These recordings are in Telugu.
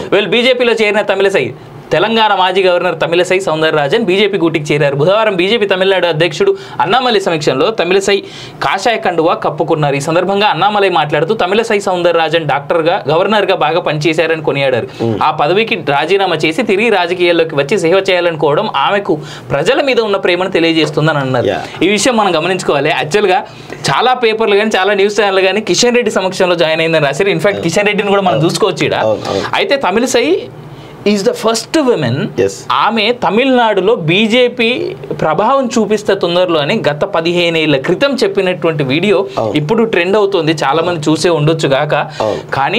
వీళ్ళు బీజేపీలో చేరిన తమిళసై తెలంగాణ మాజీ గవర్నర్ తమిళసై సౌందరరాజన్ బీజేపీ గూటికి చేరారు బుధవారం బీజేపీ తమిళనాడు అధ్యక్షుడు అన్నామలై సమీక్షంలో తమిళసై కాషాయ కండువా కప్పుకున్నారు ఈ సందర్భంగా అన్నామలై మాట్లాడుతూ తమిళసై సౌందరరాజన్ డాక్టర్గా గవర్నర్గా బాగా పనిచేశారని కొనియాడారు ఆ పదవికి రాజీనామా చేసి తిరిగి రాజకీయాల్లోకి వచ్చి సేవ చేయాలనుకోవడం ఆమెకు ప్రజల మీద ఉన్న ప్రేమను తెలియజేస్తుందని అన్నారు Yeah. ఈ విషయం మనం గమనించుకోవాలి యాక్చువల్గా చాలా పేపర్లు కానీ చాలా న్యూస్ ఛానల్ కానీ కిషన్ రెడ్డి సమక్షంలో జాయిన్ అయిందని రాశారు ఇన్ఫాక్ట్ కిషన్ రెడ్డిని కూడా మనం చూసుకోవచ్చు ఈడ. అవును, అవును. అయితే Tamilisai is the first women Yes. ఆమె తమిళనాడులో బీజేపీ ప్రభావం చూపిస్తే తొందరలో అని గత పదిహేను ఏళ్ల క్రితం చెప్పినటువంటి వీడియో అవును. ఇప్పుడు ట్రెండ్ అవుతుంది చాలా మంది చూసే ఉండొచ్చు గాక అవును. కానీ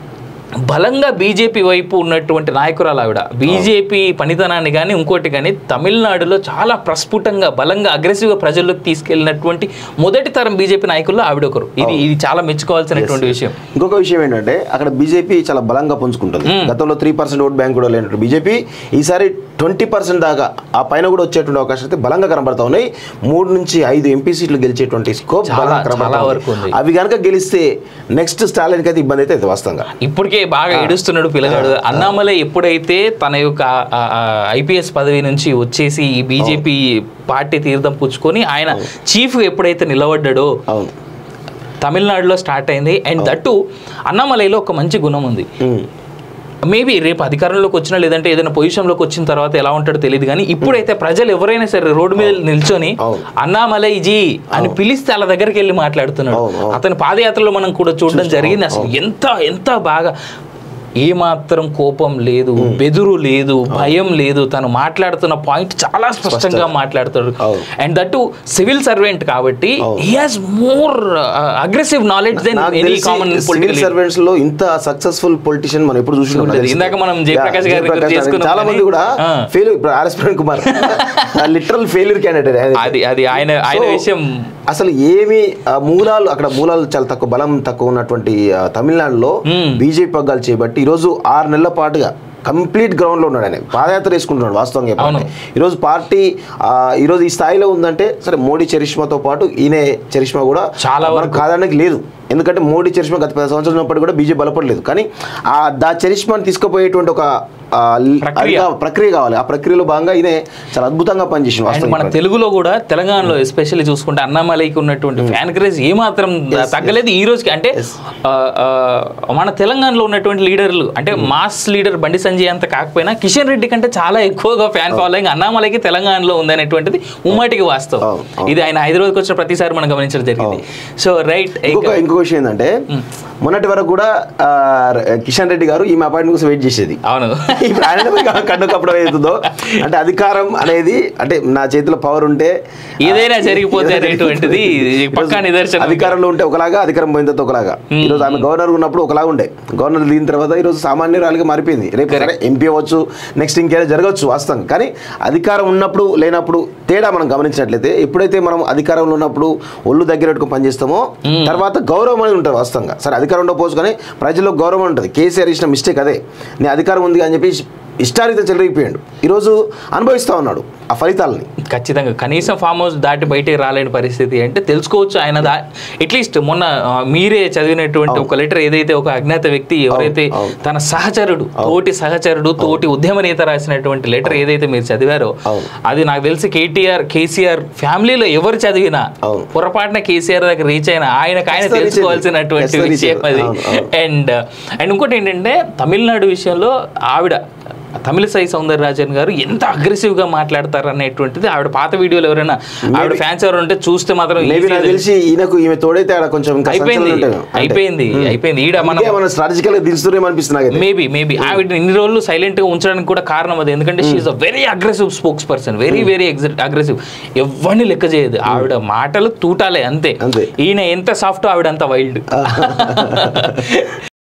బలంగా బీజేపీ వైపు ఉన్నటువంటి నాయకురాలు ఆవిడ బీజేపీ పనితనాన్ని కానీ ఇంకోటి కానీ తమిళనాడులో చాలా ప్రస్ఫుటంగా బలంగా అగ్రెసివ్గా ప్రజల్లోకి తీసుకెళ్ళినటువంటి మొదటి తరం బీజేపీ నాయకుల్లో ఆవిడ ఒకరు ఇది ఇది చాలా మెచ్చుకోవాల్సినటువంటి విషయం ఇంకొక విషయం ఏంటంటే అక్కడ బీజేపీ చాలా బలంగా పుంజుకుంటుంది గతంలో త్రీ పర్సెంట్ ఓట్ బ్యాంక్ కూడా లేనట్టు బీజేపీ ఈసారి ట్వంటీ పర్సెంట్ దాకా ఆ పైన కూడా వచ్చేటువంటి అవకాశం అయితే బలంగా కనబడతా ఉన్నాయి మూడు నుంచి ఐదు ఎంపీ సీట్లు గెలిచేటువంటి స్కోప్ చాలా- బలంగా కనబడతా చాలా ఉంది. వరకు ఉంది. అవి కనుక గెలిస్తే నెక్స్ట్ స్టాలిన్కి అయితే ఇబ్బంది అయితే అవుతుంది వాస్తవంగా ఇప్పటికే బాగా ఏడుస్తున్నాడు పిల్లగాడు అన్నామలై ఎప్పుడైతే తన యొక్క ఐపీఎస్ పదవి నుంచి వచ్చేసి ఈ బీజేపీ పార్టీ తీర్థం పుచ్చుకొని ఆయన చీఫ్ ఎప్పుడైతే నిలబడ్డాడో అవును తమిళనాడులో స్టార్ట్ అయింది అండ్ దట్టు అన్నామలైలో ఒక మంచి గుణం ఉంది ఉమ్. మేబీ రేపు అధికారంలోకి వచ్చినా లేదంటే ఏదైనా పొజిషన్లోకి వచ్చిన తర్వాత ఎలా ఉంటాడో తెలియదు కానీ ఇప్పుడైతే ప్రజలు ఎవరైనా సరే రోడ్డు మీద నిల్చొని అవును. అన్నామలై జీ అని పిలిస్తే వాళ్ళ దగ్గరికి వెళ్ళి మాట్లాడుతున్నాడు అవును, అవును. అతని పాదయాత్రలో మనం కూడా చూడడం జరిగింది అసలు ఎంత ఎంత బాగా ఏ మాత్రం కోపం లేదు బెదురు లేదు భయం లేదు తను మాట్లాడుతున్న పాయింట్ చాలా స్పష్టంగా మాట్లాడతాడు అవును. అండ్ దట్టు సివిల్ సర్వెంట్ కాబట్టి అవును. He has more aggressive knowledge then నాకు ఎనీ తెలిసి కామన్ సివిల్ పొలిటికల్ సర్వెంట్స్ లో ఇంత సక్సెస్ఫుల్ పొలిటీషియన్ మనం ఎప్పుడు చూసి చూడలేదు. ఇందాక మనం జయప్రకాష్ గారి గురించి చేసుకున్నాం చాలా మంది కానీ, కూడా ఆ. ఫెయిల్ ఇప్పుడు RS Praveen Kumar literal failure candidate అది అది ఆయన ఆయన విషయం అసలు ఏమి ఆ, మూలాలు అక్కడ మూలాలు చాలా తక్కువ బలం తక్కువ ఉన్నటువంటి ఆ, తమిళనాడులో బీజేపీ పగ్గాలు చేయబట్టి ఈరోజు ఆరు నెలల పాటుగా కంప్లీట్ గ్రౌండ్ లో ఉన్నాడు ఆయన పాదయాత్ర వేసుకుంటున్నాడు వాస్తవంగా చెప్పాలంటే. ఈరోజు పార్టీ ఆ, ఈరోజు ఈ స్థాయిలో ఉందంటే సరే మోడీ చరిష్మాతో పాటు ఈయన చరిష్మా కూడా చాలా మనకు కాదనడానికి లేదు ఎందుకంటే మోడీ చరిష్మా గత పది సంవత్సరాలు ఉన్నప్పటికీ కూడా బీజేపీ బలపడలేదు కానీ ఆ దా చరిష్మాని తీసుకుపోయేటువంటి ఒక ఆ, ల్- ప్రక్రియ. అది కా- ప్రక్రియ కావాలి ఆ ప్రక్రియలో భాగంగా ఈయన చాలా అద్భుతంగా పనిచేసింది అండ్ వాస్తవంగా మన తెలుగులో కూడా తెలంగాణలో ఎస్పెషల్లీ చూసుకుంటే అన్నామలైకి ఉన్నటువంటి ఫ్యాన్ క్రేజ్ ఏమాత్రం తగ్గలేదు ఈ రోజుకి అంటే ఆ, ఆ, మన తెలంగాణలో ఉన్నటువంటి లీడర్లు అంటే మాస్ లీడర్ బండి సంజయ్ అంత కాకపోయినా కిషన్ రెడ్డి కంటే చాలా ఎక్కువగా ఫ్యాన్ ఫాలోయింగ్ అన్నామలైకి తెలంగాణలో ఉందనేటువంటిది ఉమ్మటికి వాస్తవం అవును, అవును. ఇది ఆయన హైదరాబాద్కి వచ్చిన ప్రతిసారి మనం గమనించడం జరిగింది సో రైట్ ఇంకొక ఇంకొక విషయం ఏంటంటే మొన్నటి వరకు కూడా ఆ, కిషన్ రెడ్డి గారు ఈమె అపాయింట్మెంట్ కోసం వెయిట్ చేసేది అవును ఇప్పుడు ఆయన పోయి కన్ను కప్పడం అవుతుందో అంటే అధికారం అనేది అంటే నా చేతిలో పవర్ ఉంటే ఏదైనా జరిగిపోతే అనేటువంటిది పక్కా నిదర్శనం. అధికారంలో ఉంటే ఒకలాగా అధికారం పోయిన తర్వాత ఒకలాగా ఈరోజు ఆమె గవర్నర్ ఉన్నప్పుడు ఒకలాగా ఉండే గవర్నర్ దిగిన తర్వాత ఈరోజు సామాన్యురాలుగా మారిపోయింది రేపు సరే ఎంపీ అవ్వచ్చు నెక్స్ట్ ఇంకేదో జరగవచ్చు వాస్తవం కానీ అధికారం ఉన్నప్పుడు లేనప్పుడు తేడా మనం గమనించినట్లయితే ఎప్పుడైతే మనం అధికారంలో ఉన్నప్పుడు ఒళ్ళు దగ్గర పెట్టుకుని పనిచేస్తామో తర్వాత గౌరవం అనేది ఉంటుంది వాస్తవంగా సరే అధికారం ఉండకపోవచ్చు కానీ ప్రజల్లో గౌరవం ఉంటుంది కేసీఆర్ ఇచ్చిన మిస్టేక్ అదే నీ అధికారం ఉంది అని చెప్పి ఇష్టారీత చెలరిగిపోయాడు ఈరోజు అనుభవిస్తా ఉన్నాడు ఆ ఫలితాలని ఖచ్చితంగా కనీసం ఫామ్ హౌస్ దాటి బయటికి రాలేని పరిస్థితి అంటే తెలుసుకోవచ్చు ఆయన దా అట్లీస్ట్ మొన్న ఆ, మీరే చదివినటువంటి ఒక లెటర్ ఏదైతే ఒక అజ్ఞాత వ్యక్తి ఎవరైతే అవును. తన సహచరుడు తోటి సహచరుడు తోటి ఉద్యమ నేత రాసినటువంటి లెటర్ ఏదైతే మీరు చదివారో అవును. అది నాకు తెలిసి కేటీఆర్ కేసీఆర్ ఫ్యామిలీలో ఎవరు చదివినా అవును. పొరపాటున కేసీఆర్ దగ్గర రీచ్ అయినా ఆయనకు ఆయన ఖచ్చితంగా reach తెలుసుకోవాల్సినటువంటి అయ్యింది. విషయం అది అవును, అవును. అండ్ అండ్ ఇంకోటి ఏంటంటే తమిళనాడు విషయంలో ఆవిడ తమిళ సౌందరరాజన్ గారు ఎంత అగ్రెసివ్ గా మాట్లాడతారు అనేటువంటిది ఆవిడ పాత వీడియోలు ఎవరైనా ఆవిడ ఫ్యాన్స్ ఎవరు ఉంటే చూస్తే మాత్రం మేబీ easy నాకు గా తెలిసి ఈయనకు ఈమె తోడైతే ఆడ కొంచెం ఇంకా అయిపోయింది సంచలనం ఉంటుంది. అంటే, అయిపోయింది అయిపోయింది ఈడ మనం అందుకే మనం స్ట్రాటజికల్ గా దించుతున్నాం అనిపిస్తుంది నాకైతే. మేబీ మేబీ ఆవిడ ఇన్ని రోజులు సైలెంట్ గా ఉంచడానికి కూడా కారణం అది ఎందుకంటే she a very aggressive spokes person very very aggressive ఎవరిని లెక్క చేయదు ఆవిడ మాటలు తూటాలే అంతే అంతే. ఈయన ఎంత సాఫ్ట్ ఆవిడ అంత వైల్డ్